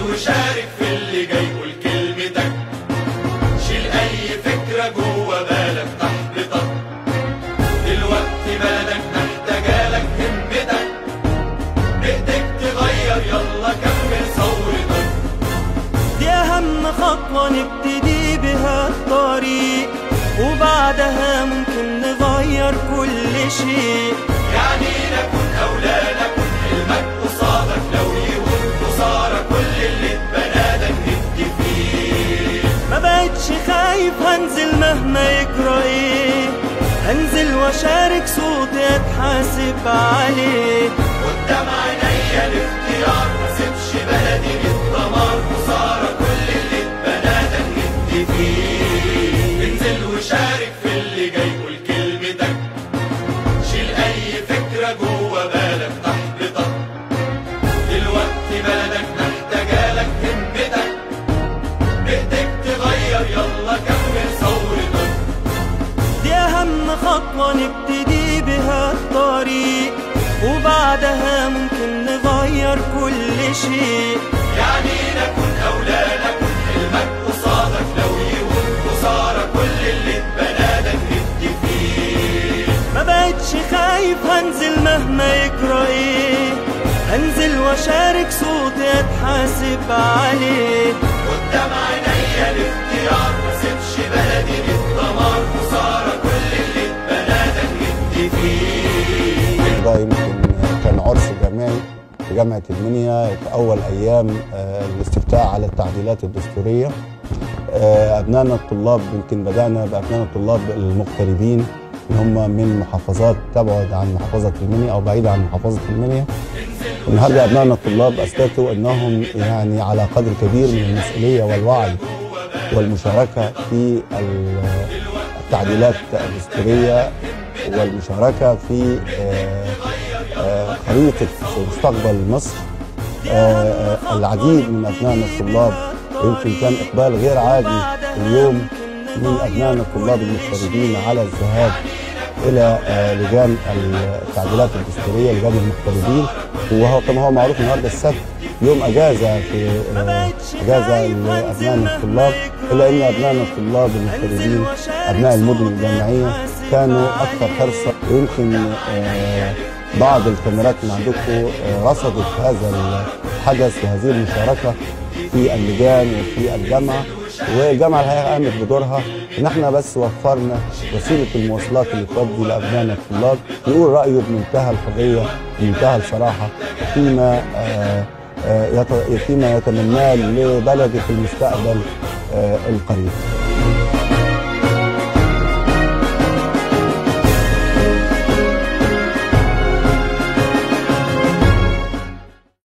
وشارك في اللي جاي قول كلمتك شيل اي فكرة جوه بالك تحبطك دلوقتي بلدك محتاجالك همتك بايدك تغير يلا كمل ثورتك دي أهم خطوة نبتدي بها الطريق وبعدها ممكن نغير كل شيء يعني نكون أولى نكون حلمك قصادك لو يهون خسارة كل اللي اتبنى ده نهد فيه ما بقتش خايف هنزل مهما يجرى ايه هنزل واشارك صوتي اتحاسب عليه قدام عينيا الاختيار ما سيبش بلدي للدمار خسارة كل اللي اتبنى ده نهد فيه انزل وشارك في اللي جاي قول كلمتك شيل أي فكرة جوه بالك تحبطك دلوقتي بلدك محتاجالك همتك بايدك تغير يلا كمل ثورتك دي أهم خطوة نبتدي بها الطريق وبعدها ممكن نغير كل شيء يعني نكون أولى نكون حلمك قصادك لو يهون خسارة كل اللي اتبنى ده نهد فيه ما بقتش خايف هنزل مهما يجرى ايه هنزل واشارك صوتي اتحاسب عليه قدام عينيا الاختيار ما سيبش بلدي للدمار خسارة كل اللي اتبنى ده نهد فيه ده يمكن كان عرس جامعي في جامعة المنيا في أول أيام آه، الاستفتاء على التعديلات الدستورية آه، أبنائنا الطلاب يمكن بدأنا بأبنائنا الطلاب المغتربين اللي هم من محافظات تبعد عن محافظة المنيا أو بعيدة عن محافظة المنيا النهارده أبنائنا الطلاب أثبتوا أنهم يعني على قدر كبير من المسؤولية والوعي والمشاركة في ال- التعديلات الدستورية والمشاركة في آه، آه، خريطة مستقبل مصر آه، آه، العديد من أبنائنا الطلاب يمكن كان إقبال غير عادي اليوم من أبنائنا الطلاب المغتربين على الذهاب إلى آه، لجان التعديلات الدستورية لجان المغتربين وهو كما هو معروف النهارده السبت يوم أجازة في آه، أجازة لأبنائنا الطلاب إلا أن أبنائنا الطلاب المغتربين أبناء المدن الجامعية كانوا أكثر حرصا ويمكن آه، بعض الكاميرات اللي عندكم آه، رصدت هذا الحدث وهذه المشاركة في اللجان وفي الجامعة والجامعة الحقيقة قامت بدورها إن إحنا بس وفرنا وسيلة المواصلات اللي تودي لأبنائنا الطلاب يقول رأيه بمنتهى الحرية بمنتهى الصراحة فيما آه، آه، يت- فيما يتمناه لبلده في المستقبل آه، القريب